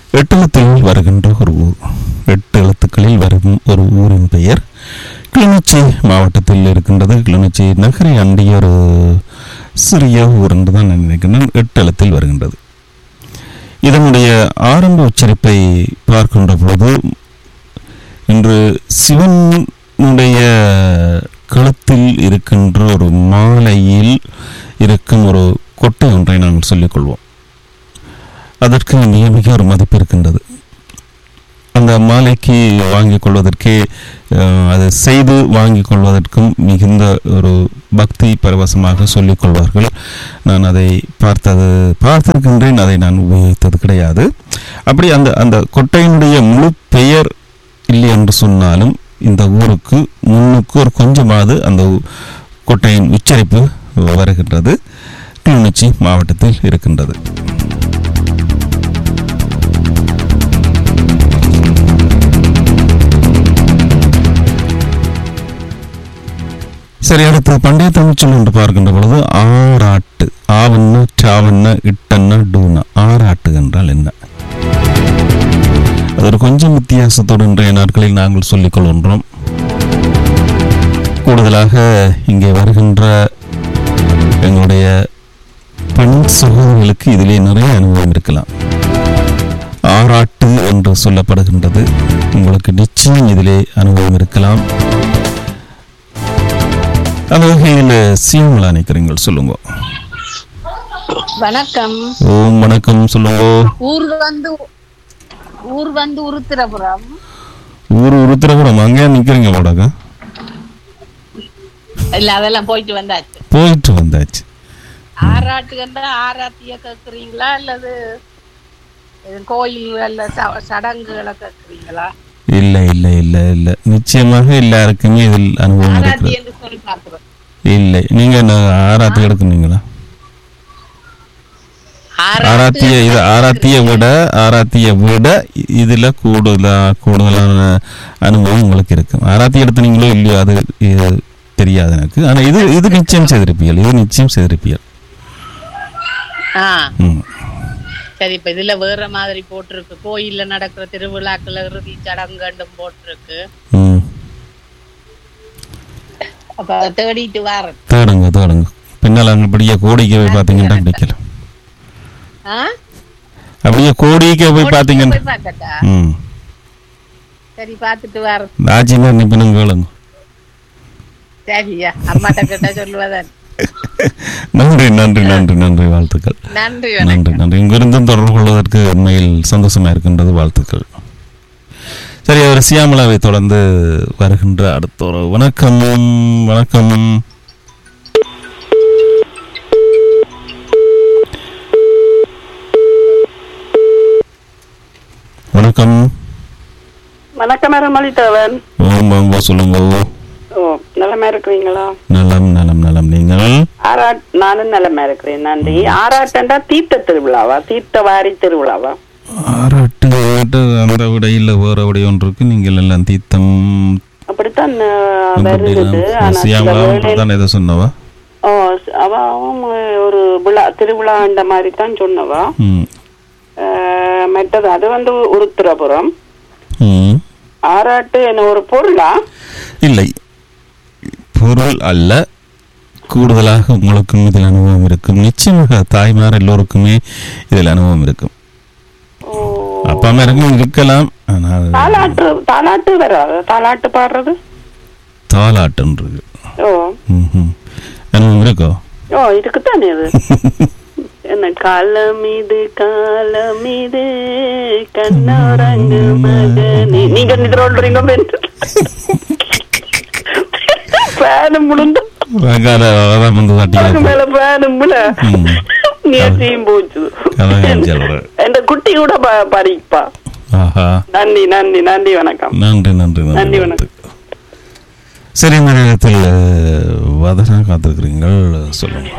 எட்டெழுத்தில் வருகின்ற ஒரு ஊர் எட்டு எழுத்துக்களில் வரும் ஒரு ஊரின் பெயர் கிளிநொச்சி மாவட்டத்தில் இருக்கின்றது கிளிநொச்சி நகரை அண்டிய ஒரு சிறிய ஊர் என்று தான் நான் நினைக்கிறேன் எட்டு எழுத்தில் வருகின்றது இதனுடைய ஆரம்ப உச்சரிப்பை பார்க்கின்ற பொழுது இன்று சிவனுடைய கழுத்தில் இருக்கின்ற ஒரு மாலையில் இருக்கும் ஒரு கொட்டை ஒன்றை நாங்கள் சொல்லிக்கொள்வோம் அதற்கு மிக மிக ஒரு மதிப்பு இருக்கின்றது அந்த மாலைக்கு வாங்கிக் கொள்வதற்கே அஹ், அதை செய்து வாங்கிக் கொள்வதற்கும் மிகுந்த ஒரு பக்தி பரவசமாக சொல்லிக் கொள்வார்கள் நான் அதை பார்த்தது பார்த்திருக்கின்றேன் அதை நான் உபயோகித்தது கிடையாது அப்படி அந்த அந்த கொட்டையினுடைய முழு பெயர் இல்லை என்று சொன்னாலும் இந்த ஊருக்கு முன்னுக்கு ஒரு கொஞ்சமாவது அந்த ஊ- கொட்டையின் உச்சரிப்பு வருகின்றது கிளிநொச்சி மாவட்டத்தில் இருக்கின்றது சரி அடுத்து பண்டைய தமிழ்ச்சொல் என்று பார்க்கின்ற பொழுது ஆராட்டு ஆவண்ண சாவண்ண இட்டண்ண டூன ஆராட்டு என்றால் என்ன அது ஒரு கொஞ்சம் வித்தியாசத்தோடு இன்றைய நாட்களில் நாங்கள் சொல்லிக் கொள்கின்றோம் கூடுதலாக இங்கே வருகின்ற எங்களுடைய பெண் சகோதரிகளுக்கு இதிலே நிறைய அனுபவம் இருக்கலாம் ஆராட்டு என்று சொல்லப்படுகின்றது உங்களுக்கு நிச்சயம் இதிலே அனுபவம் இருக்கலாம் அந்த வகையில் சீமலா நினைக்கிறீங்கள் சொல்லுங்க வணக்கம் ஓம் வணக்கம் சொல்லுங்க ஊர் வந்து ஊர் வந்து உருத்திரபுரம் ஊர் உருத்திரபுரம் அங்கே நிக்கிறீங்க போடாங்க இல்ல அதெல்லாம் போயிட்டு வந்தாச்சு போயிட்டு வந்தாச்சு ஆராட்டுகண்டா ஆராத்திய கேக்குறீங்களா அல்லது இது கோயில் அல்ல ச- சடங்குகளை கேக்குறீங்களா இல்லை இல்லை இல்லை இல்லை நிச்சயமாக எல்லாருக்குமே இதில் அனுபவம் ஆராத்தி இருக்கிறது என்று சொல்லி பார்க்கிறோம் இல்லை நீங்க என்ன ஆராத்தி எடுக்குனீங்களா ஆராத்திய இது ஆராத்திய விட ஆராத்திய விட இ- இதுல கூடுதலா கூடுதலான அனுபவம் உங்களுக்கு இருக்கும் ஆராத்தி எடுத்தனீங்களோ இல்லையோ அது இது தெரியாது எனக்கு ஆனா இது இது நிச்சயம் செய்திருப்பீர்கள் இது நிச்சயம் செய்திருப்பீர்கள் ஆ ம் சரி இப்ப இதுல வேற மாதிரி போட்டிருக்கு கோயில்ல நடக்கிற திருவிழாக்கள் இறுதி சடங்குண்டும் போட்டிருக்கு ம் அப்ப அதை தேடிட்டு வாரேன் தேடுங்க தேடுங்க பின்னால் அங்கே அப்படியே கோடிக்கு போய் பார்த்தீங்கன்னா பிடிக்கல ஆ அப்படியே கோடிக்கு போய் பார்த்தீங்கன்னா போய் பார்க்கட்டா ம் சரி பார்த்துட்டு வாரேன் ராஜினா நிப்பினும் கேளுங்க சரியா அம்மாட்ட கிட்ட சொல்லுவதன் நன்றி நன்றி நன்றி நன்றி வாழ்த்துக்கள் நன்றி நன்றி நன்றி இங்கிருந்தும் தொடர்பு கொள்வதற்கு உண்மையில் சந்தோஷமா இருக்கின்றது வாழ்த்துக்கள் சரி அவர் சியாமலாவை தொடர்ந்து வருகின்ற அடுத்த ஒரு வணக்கம் வணக்கம் வணக்கம் வணக்கம் மலித்தவன் ஓம் வாங்க சொல்லுங்க ஓ நலமா இருக்கிறீங்களா நலம் நலம் நலம் நீங்கள் ஆராட் நானும் நலமா இருக்கிறேன் நன்றி ஆராட்டண்டா தீர்த்த திருவிழாவா தீர்த்த வாரி திருவிழாவா ஆராட்டு ஆராட்டு அந்த விடையில் வேற விடை ஒன்று இருக்கு நீங்கள் எல்லாம் தீர்த்தம் அப்படித்தான் அஹ், வருது ஆனா சில சியாமலா வேளை- தான் எதை சொன்னவா ஓ அவன் ஒரு விழா திருவிழா அந்த மாதிரி தான் சொன்னவா ம் அஹ், மற்றது அது வந்து உருத்திரபுரம் ம் ஆராட்டு என்ன ஒரு பொருளா இல்லை பொருள் அல்ல கூடுதலாக உங்களுக்கும் இதில் அனுபவம் இருக்கும் நிச்சயமாக தாய்மார் எல்லோருக்குமே இதில் அனுபவம் இருக்கும் ஓ அப்பா அம்மா இருக்கும் இருக்கலாம் ஆனால் தாலாட்டு தாலாட்டு வராது தாலாட்டு பாடுறது தாலாட்டுன்றது ஓ ம்ஹும். அனுபவம் இருக்கோ ஓ இதுக்குத்தானே அது என்ன காலம் இது காலம் இது கண்ணோரங்கு மகனே நீங்க நிதிரோல்றீங்க ஃபேனும் முழுந்து அங்கால அதான் வந்து அதுக்கு தட்டி மேல ஃபேனும் முழ ம். நேர்த்தியும் போச்சு அதான் சொல்றேன் என் குட்டி கூட ப- படிப்பா ஆஹா நன்றி நன்றி நன்றி வணக்கம் நன்றி நன்றி நன்றி, நன்றி வணக்கம். சரி இந்த நேரத்தில் அஹ், வதனா காத்திருக்கிறீங்கள் சொல்லுங்க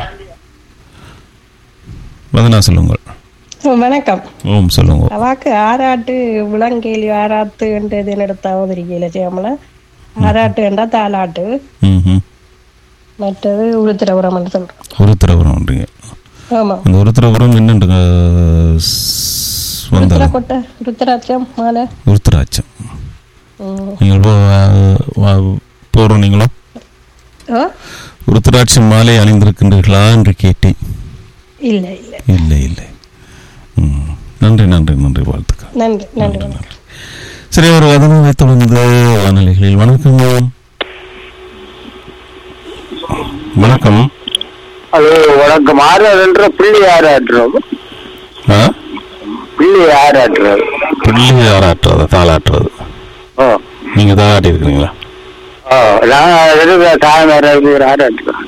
வதனா சொல்லுங்கள் வணக்கம் ஓம் சொல்லுங்க அவாக்கு ஆராட்டு விலங்கேலி ஆராத்துன்றது என்னெடுத்த அவதரிக்கையில செய்யாமல ஆராட்டு என்றா தாலாட்டு ம் மற்றது உளுத்திரபுரம் சொல்றோம் உருத்திரபுரம்ன்றீங்க ஆமா அந்த உருத்திரபுரம் என்னண்டு வந்தாங்க கொட்டை ருத்ராட்சம் மாலை உருத்தராட்சம் ம். நீங்கள் போ போகிறோம் நீங்களோ ஓ உருத்தராட்சம் மாலை அணிந்திருக்கின்றீர்களா என்று கேட்டேன் இல்லை இல்லை இல்லை இல்லை ம். நன்றி நன்றி நன்றி வாழ்த்துக்கள் நன்றி நன்றி வணக்கம் சரி ஒரு வதனவை தொடர்ந்து வானொலிகளில் வணக்கம் வணக்கம் ஹலோ வணக்கம் ஆறாடுன்ற பிள்ளை ஆறாடுறோம் ஆ பிள்ளை ஆறாடுறது பிள்ளை ஆறாட்டுறது தாளாட்டுறது ஓ நீங்கள் தாளாட்டி இருக்கிறீங்களா ஓ நான் இருக்கிற தாய்மாராக ஒரு ஆறாடுறோம்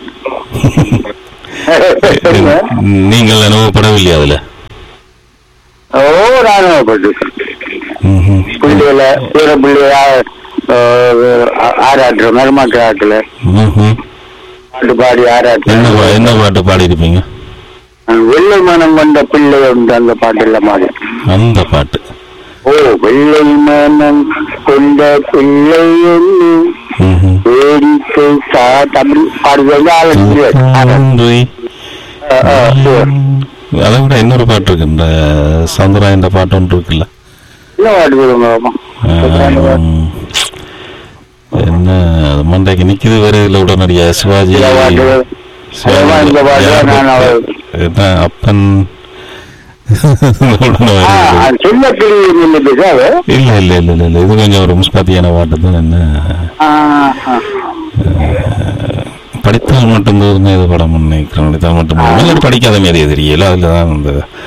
நீங்கள் அனுபவப்படவில்லையா அதில் ஓ ராணுவப்பட்டு ம்ஹும். பிள்ளைகள வீர பிள்ளையா ஆறாடுறோம் மருமாட்டு ஆட்டுல ம்ஹும். பாட்டு பாடி என்ன ஆறாட்டு பா- என்ன பாட்டு பாடியிருப்பீங்க வெள்ளை மனம் வந்த பிள்ளை உண்டு அந்த பாட்டுல மாதிரி அந்த பாட்டு ஓ வெள்ளை மனம் கொண்ட பிள்ளை ஒன்று ம்ஹும். வேடிக்கை சா தமிழ் பாடுறது ஆரம்பிச்சு நன்றி. அதை விட இன்னொரு பாட்டு இருக்கு இந்த சந்திராயன்ற பாட்டு ஒன்று இருக்குல்ல என்ன பாட்டு சொல்லுங்க ஆம். என்ன அது மண்டைக்கு நிக்குது வேற இதுல உடனடியா சிவாஜி இந்த பாட்டு சிவாஜி அதெல்லாம் இந்த பாட்டு யார் நான் அவர் என்ன அப்பன் உடனே வருது. சின்ன கிளி நின்றுட்டு சார் இல்ல இல்ல இல்ல இல்ல இல்ல இது கொஞ்சம் ஒரு முஸ்பாத்தியான பாட்டு தான் என்ன படித்தால் மட்டும் போதுமே இது படம் நினைக்கிறேன் படித்தால் மட்டும் போதும் இல்லாட்டி படிக்காத மாரி தெரியல அதுல தான் அந்த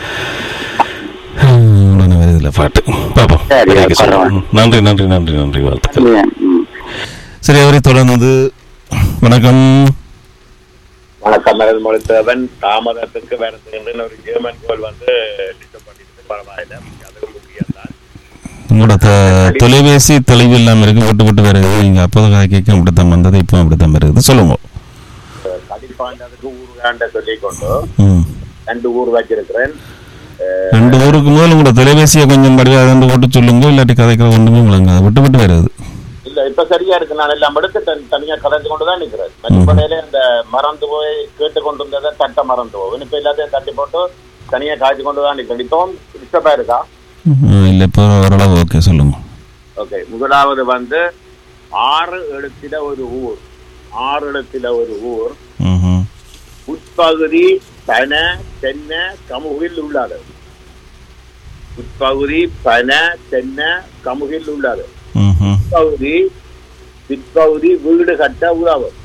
ஹம், உடனே வருதுல பாட்டு பாப்போம் சரி, கிடைக்க சொல்லுவோம். பரவாயில்ல. நன்றி நன்றி நன்றி நன்றி வாழ்த்துக்கள் சரி அவரை தொடர்ந்து வணக்கம் வணக்கம் மரல் மொழித்தவன் தாமதத்துக்கு வருகின்ற ஒரு ஜெர்மன் கோல் வந்து டிஸ்டர்ப் பண்ணிட்டு பரவாயில்ல அதுக்கு முக்கியம் தான் உங்களோட த- தொலைபேசி தெளிவு இல்லாமல் இருக்கு விட்டு விட்டு வருது நீங்க அப்போது கதை கேட்க அப்படித்தான் வந்தது இப்போ அப்படித்தான் வருது சொல்லுங்க கடிப்பாண்டதுக்கு ஊருகாண்ட சொல்லிக் கொண்டு ம் ரெண்டு ஊர் வச்சிருக்கிறேன் ரெண்டு ஊருக்கு முதல்ல உங்களோட தொலைபேசியை கொஞ்சம் படிவாக ரெண்டு போட்டு சொல்லுங்க இல்லாட்டி கதைக்கிற ஒன்றுமே விளங்காது விட்டு விட்டு வருது இல்ல இப்ப சரியா இருக்கு நான் எல்லாம் எடுத்து தனி- தனியா கதைச்சு கொண்டு தான் நிக்கிறேன் மற்றபடியில இந்த மறந்து போய் கேட்டு கொண்டு இருந்ததை தட்ட மறந்து போகும் இப்ப எல்லாத்தையும் தட்டி போட்டு தனியா காய்ச்சி கொண்டு தான் நிக்கிறேன் இப்பவும் டிஸ்டர்பா இருக்கா ம், இல்லை இப்போ ஓரளவு ஓகே சொல்லுங்க ஓகே முதலாவது வந்து ஆறு எழுத்தில ஒரு ஊர் ஆறு எழுத்தில ஒரு ஊர் ம் உட்பகுதி பன தென்ன கமுகில் உள்ளது உட்பகுதி பன தென்ன கமுகில் உள்ளது ம் உட்பகுதி பிற்பகுதி வீடு கட்ட உதவும்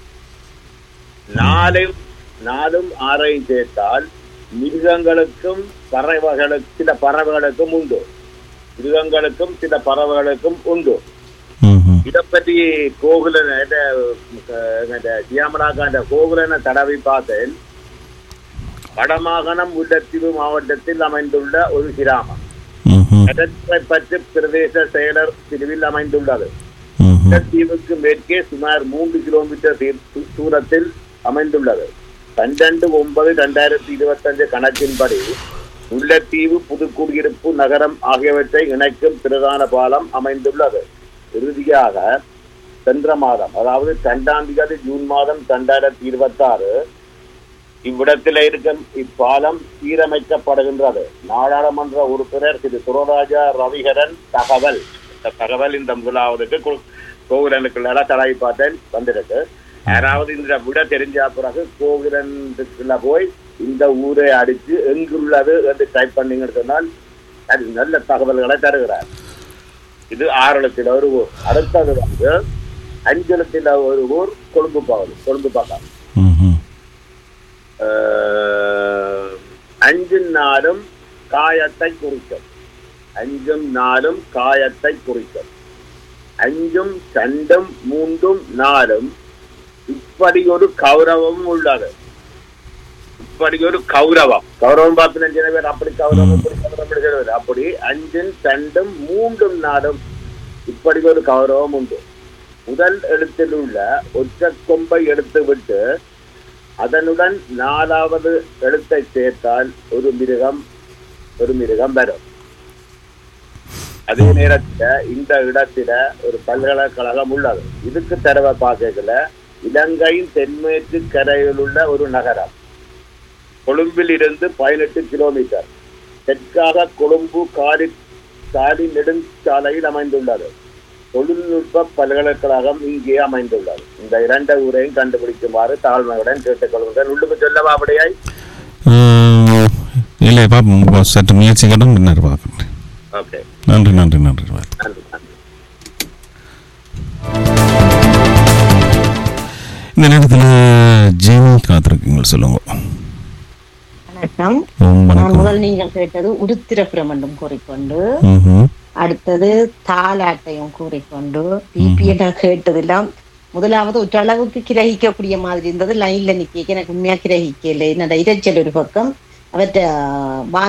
நாலும் நாலும் ஆறையும் சேர்த்தால் மிருகங்களுக்கும் பறவைகளுக்கும் சில பறவைகளுக்கும் உண்டு மிருகங்களுக்கும் சில பறவைகளுக்கும் உண்டு ம் இதை பற்றி கோகுலன் சியாமலாக்காண்ட கோகுலனை தடவை பார்த்தேன் வடமாகாணம் முல்லைத்தீவு மாவட்டத்தில் அமைந்துள்ள ஒரு கிராமம் ம் பற்று பிரதேச செயலர் பிரிவில் அமைந்துள்ளது ம் முல்லைத்தீவுக்கு மேற்கே சுமார் மூன்று கிலோமீட்டர் தீ- தூ- தூரத்தில் அமைந்துள்ளது பன்னெண்டு ஒன்பது ரெண்டாயிரத்தி இருபத்தஞ்சு கணக்கின்படி முல்லைத்தீவு புதுக்குடியிருப்பு நகரம் ஆகியவற்றை இணைக்கும் பிரதான பாலம் அமைந்துள்ளது இறுதியாக சென்ற மாதம் அதாவது ரெண்டாம் தேதி ஜூன் மாதம் ரெண்டாயிரத்தி இருபத்தி ஆறு இவ்விடத்தில் இருக்கும் இப்பாலம் சீரமைக்கப்படுகின்றது நாடாளுமன்ற உறுப்பினர் திரு துரராஜா ரவிகரன் தகவல் இந்த தகவல் இந்த முதலாவதுக்கு கு- கோகுலனுக்குள்ள தடவை பார்த்தேன் வந்திருக்கு யாராவது இந்த விட தெரிஞ்ச பிறகு கோகுலனுக்குள்ள போய் இந்த ஊரை அடிச்சு எங்குள்ளது என்று டைப் பண்ணீங்கன்னு சொன்னால் அது நல்ல தகவல்களை தருகிறார் இது ஆறளத்தில் ஒரு ஊர் அடுத்தது வந்து அஞ்சலத்தில் ஒரு ஊர் கொழும்பு பகுதி கொழும்பு பக்கம் ம் ஆஹ், அஞ்சும் நாளும் காயத்தை குறிக்கும் அஞ்சும் நாளும் காயத்தை குறிக்கும் அஞ்சும் சண்டும் மூன்றும் நாளும் இப்படி ஒரு கௌரவம் உள்ளது இப்படி ஒரு கௌரவம் கௌரவம் பார்த்து நினைச்ச பேர் அப்படி கௌரவம் இப்படி கௌரவம் இப்படி சொல்லுவாரு. அப்படி அஞ்சும் சண்டும் மூன்றும் நாளும் இப்படி ஒரு கௌரவம் உண்டு முதல் எழுத்தில் உள்ள ஒற்ற கொம்பை எடுத்துவிட்டு அதனுடன் நாலாவது எழுத்தை சேர்த்தால் ஒரு மிருகம் ஒரு மிருகம் வரும் அதே நேரத்துல இந்த இடத்துல ஒரு பல்கலைக்கழகம் உள்ளது இதுக்கு தரவை பார்க்கல இலங்கையின் தென்மேற்கு கரையில் உள்ள ஒரு நகரம் கொழும்பில் இருந்து பதினெட்டு கிலோமீட்டர் தெற்காக கொழும்பு காலி காலி நெடுஞ்சாலையில் அமைந்துள்ளது தொழில்நுட்ப பல்கலைக்கழகம் இங்கே அமைந்துள்ளது இந்த இரண்டு ஊரையும் கண்டுபிடிக்குமாறு தாழ்மையுடன் கேட்டுக்கொள்கிறேன் உள்ளுக்கு சொல்லவா அப்படியாய் அஹ், இல்லை பார்ப்போம் சற்று முயற்சி கடன் பின்னர் பார்க்குறேன் ஓகே நன்றி நன்றி நன்றி வாழ்த்து நன்றி நன்றி இந்த நேரத்தில் ஜெனி காத்திருக்கீங்க சொல்லுங்க வணக்கம் ஓம் நான் வணக்கம் முதல் நீங்கள் கேட்டது உருத்திர பிரமண்டம் கூறிக்கொண்டு ம்ஹும். அடுத்தது தாலாட்டையும் கூறிக்கொண்டு பிபியை நான் கேட்டதெல்லாம் முதலாவது ஒரு அளவுக்கு கிரகிக்கக்கூடிய மாதிரி இருந்தது லைன்ல நிக்க எனக்கு உண்மையா கிரகிக்கல என்னோட இரைச்சல் ஒரு பக்கம் அவற்றை